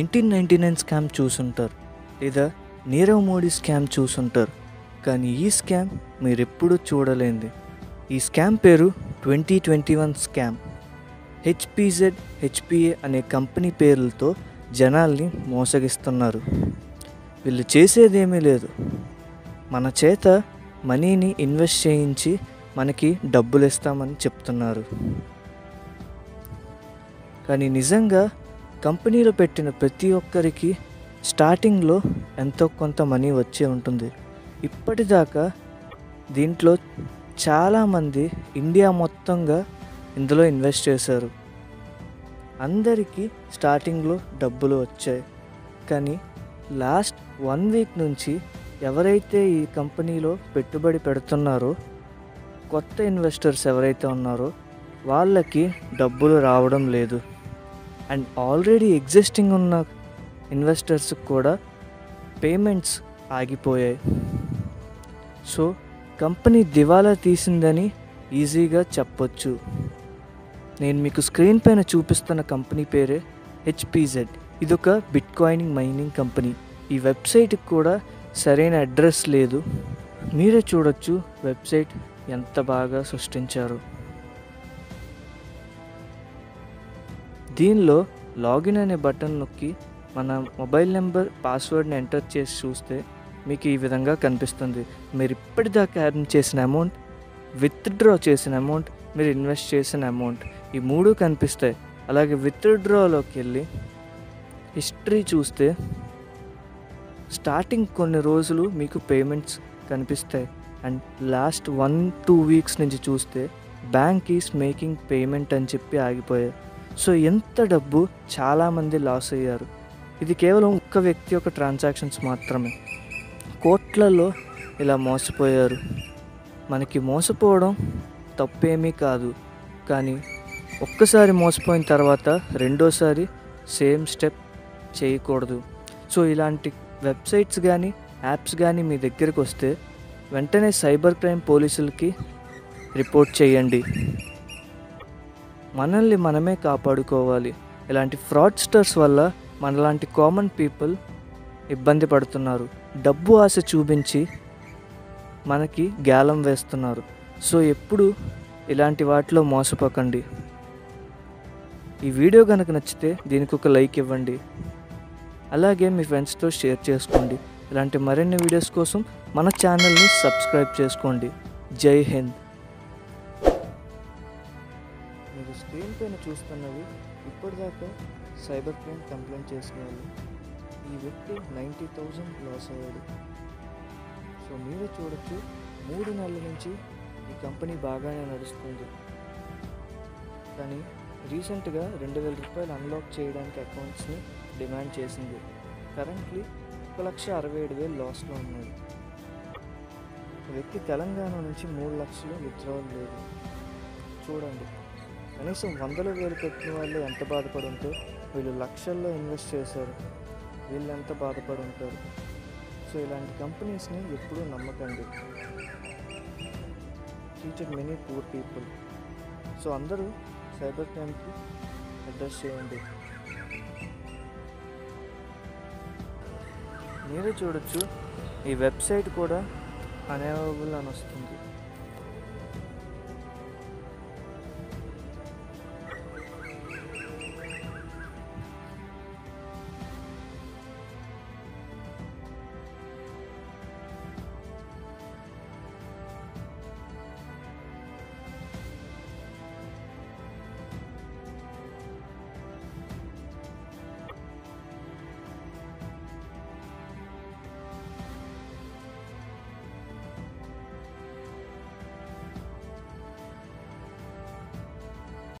nineteen ninety nine scam చూసుంటారు లేదా Nirav Modi scam చూసుంటారు కానీ ఈ స్కామ్ మీరు ఎప్పుడూ చూడలేంది ఈ స్కామ్ పేరు twenty twenty one scam HPZ HPA అనే కంపెనీ పేర్లతో జనాల్ని మోసగిస్తున్నారు వీళ్ళు చేసేదేమీ లేదు మన చేత మనీని ఇన్వెస్ట్ చేయించి మనకి డబ్బులు ఇస్తామని చెప్తున్నారు కానీ నిజంగా కంపెనీలో పెట్టిన ప్రతి ఒక్కరికి స్టార్టింగ్లో ఎంతో కొంత మనీ వచ్చే ఉంటుంది ఇప్పటిదాకా దీంట్లో చాలామంది ఇండియా మొత్తంగా ఇందులో ఇన్వెస్ట్ చేశారు అందరికీ స్టార్టింగ్లో డబ్బులు వచ్చాయి కానీ లాస్ట్ వన్ వీక్ నుంచి ఎవరైతే ఈ కంపెనీలో పెట్టుబడి పెడుతున్నారో కొత్త ఇన్వెస్టర్స్ ఎవరైతే ఉన్నారో వాళ్ళకి డబ్బులు రావడం లేదు అండ్ ఆల్రెడీ ఎగ్జిస్టింగ్ ఉన్న ఇన్వెస్టర్స్కి కూడా పేమెంట్స్ ఆగిపోయాయి సో కంపెనీ దివాలా తీసిందని ఈజీగా చెప్పొచ్చు నేను మీకు స్క్రీన్ పైన చూపిస్తున్న కంపెనీ పేరే హెచ్పిజెడ్ ఇదొక బిట్ కాయినింగ్ మైనింగ్ కంపెనీ ఈ వెబ్సైట్కి కూడా సరైన అడ్రస్ లేదు మీరే చూడొచ్చు వెబ్సైట్ ఎంత బాగా సృష్టించారు దీనిలో లాగిన్ అనే బటన్ నొక్కి మన మొబైల్ నెంబర్ పాస్వర్డ్ని ఎంటర్ చేసి చూస్తే మీకు ఈ విధంగా కనిపిస్తుంది మీరు ఇప్పటిదాకా ఎర్న్ చేసిన అమౌంట్ విత్డ్రా చేసిన అమౌంట్ మీరు ఇన్వెస్ట్ చేసిన అమౌంట్ ఈ మూడు కనిపిస్తాయి అలాగే విత్డ్రాలోకి వెళ్ళి హిస్టరీ చూస్తే స్టార్టింగ్ కొన్ని రోజులు మీకు పేమెంట్స్ కనిపిస్తాయి and last one two weeks నుంచి చూస్తే బ్యాంక్ ఈస్ మేకింగ్ పేమెంట్ అని చెప్పి ఆగిపోయాయి సో ఎంత డబ్బు చాలామంది లాస్ అయ్యారు ఇది కేవలం ఒక్క వ్యక్తి యొక్క ట్రాన్సాక్షన్స్ మాత్రమే కోట్లలో ఇలా మోసపోయారు మనకి మోసపోవడం తప్పేమీ కాదు కానీ ఒక్కసారి మోసపోయిన తర్వాత రెండోసారి సేమ్ స్టెప్ చేయకూడదు సో ఇలాంటి వెబ్సైట్స్ కానీ యాప్స్ కానీ మీ దగ్గరికి వస్తే వెంటనే సైబర్ క్రైమ్ పోలీసులకి రిపోర్ట్ చేయండి మనల్ని మనమే కాపాడుకోవాలి ఇలాంటి ఫ్రాడ్స్టర్స్ వల్ల మనలాంటి కామన్ పీపుల్ ఇబ్బంది పడుతున్నారు డబ్బు ఆశ చూపించి మనకి గ్యాలం వేస్తున్నారు సో ఎప్పుడు ఇలాంటి వాటిలో మోసపోకండి ఈ వీడియో కనుక నచ్చితే దీనికి ఒక లైక్ ఇవ్వండి అలాగే మీ ఫ్రెండ్స్తో షేర్ చేసుకోండి ఇలాంటి మరిన్ని వీడియోస్ కోసం మన ఛానల్ని సబ్స్క్రైబ్ చేసుకోండి జై హింద్ మీరు స్క్రీన్ పైన చూస్తున్నవి ఇప్పటిదాకా సైబర్ క్రైమ్ కంప్లైంట్ చేసిన వాళ్ళు ఈ వ్యక్తి నైంటీ థౌజండ్ లాస్ అయ్యాడు సో మీరే చూడొచ్చు మూడు నెలల నుంచి ఈ కంపెనీ బాగానే నడుస్తుంది కానీ రీసెంట్గా రెండు వేల రూపాయలు అన్లాక్ చేయడానికి అకౌంట్స్ని డిమాండ్ చేసింది కరెంట్లీ ఒక లక్ష అరవై ఏడు వేలు లాస్లో ఉన్నాడు ఈ వ్యక్తి తెలంగాణ నుంచి మూడు లక్షలు విత్డ్రావల్ లేదు చూడండి కనీసం వందల వేలు పెట్టిన వాళ్ళు ఎంత బాధపడి ఉంటే వీళ్ళు లక్షల్లో ఇన్వెస్ట్ చేశారు వీళ్ళు ఎంత బాధపడి ఉంటారు సో ఇలాంటి కంపెనీస్ని ఎప్పుడూ నమ్మకండి teacher many poor people so అందరూ సైబర్ క్రైమ్కి అడ్రస్ చేయండి మీరే చూడొచ్చు ఈ వెబ్సైట్ కూడా అనవైలబుల్ అని వస్తుంది